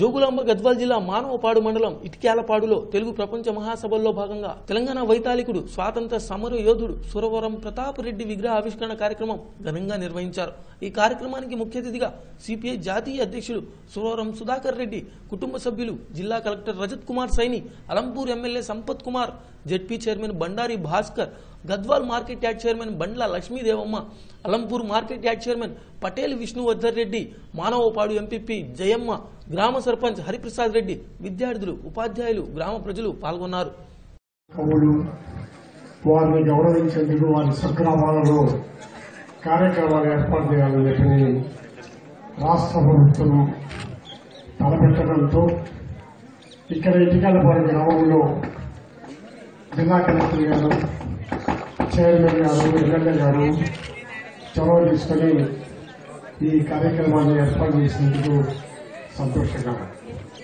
జోగులాంబ గద్వాల్ జిల్లా మానవపాడు మండలం ఇటిక్యాలపాడులో తెలుగు ప్రపంచ మహాసభల్లో భాగంగా తెలంగాణ వైతాళికుడు స్వాతంత్ర సమర యోధుడు సురవరం ప్రతాప్ రెడ్డి విగ్రహ ఆవిష్కరణ కార్యక్రమం ఘనంగా నిర్వహించారు ఈ కార్యక్రమానికి ముఖ్య అతిథిగా సిపిఐ జాతీయ అధ్యక్షుడు సురవరం సుధాకర్ రెడ్డి కుటుంబ సభ్యులు జిల్లా collector Rajat Kumar Saini Alampur MLA Sampath Kumar ZP chairman Bandari Bhaskar Gadwal market yard chairman Bandla Lakshmidevamma Alampur market yard chairman Patel Vishnuvardhan Reddy Manavapadu MPP Jayamma గ్రామ సర్పంచ్ హరిప్రసాద్ రెడ్డి విద్యార్థులు ఉపాధ్యాయులు గ్రామ ప్రజలు పాల్గొన్నారు కవులు వారిని గౌరవించేందుకు వారి స్వగ్రామాలలో కార్యక్రమాలు ఏర్పాటు చేయాలని చెప్పి రాష్ట్ర ప్రభుత్వం తలపెట్టడంతో ఇక్కడ ఇటికలపాడు గ్రామంలో జిల్లా కలెక్టర్ గారు చైర్మన్ గారు ఎమ్మెల్యే గారు చొరవ తీసుకొని ఈ కార్యక్రమాన్ని ఏర్పాటు చేసినందుకు సంతోషంగా ఉంది.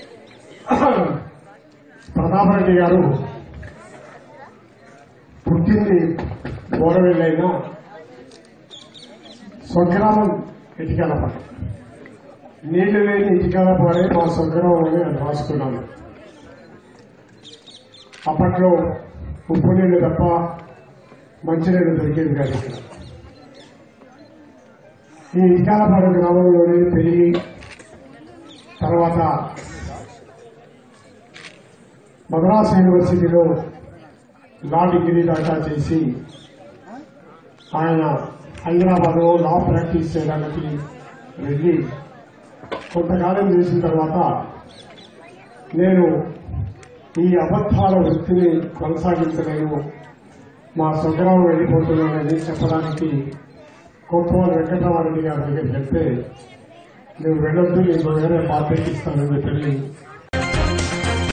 ప్రతాపరెడ్డి గారు పుట్టింది గోరవెల్లైనా స్వగ్రామం ఇటికలపడ నీళ్లు లేని ఇటికలపడే మా స్వగ్రామం అని అది రాసుకున్నాను అప్పట్లో ఉప్పు నీళ్లు తప్ప మంచినీళ్ళు దొరికేది కాదు ఇక్కడ ఈ ఇటికలపాడ గ్రామంలోనే పెరిగి తర్వాత మద్రాస్ యూనివర్సిటీలో లా డిగ్రీ దాకా చేసి ఆయన హైదరాబాద్లో లా ప్రాక్టీస్ చేయడానికి వెళ్ళి కొంతకాలం చేసిన తర్వాత నేను ఈ అబద్ధాల వృత్తిని కొనసాగించలేను మా స్వగ్రామం వెళ్ళిపోతున్నానని చెప్పడానికి కొత్తవాళ్ళు వెంకటరామారెడ్డి గారి దగ్గరికి వెళ్తే నువ్వు వెళ్ళొద్దు నేను వేరే బాధ్యత ఇస్తానని చెప్పి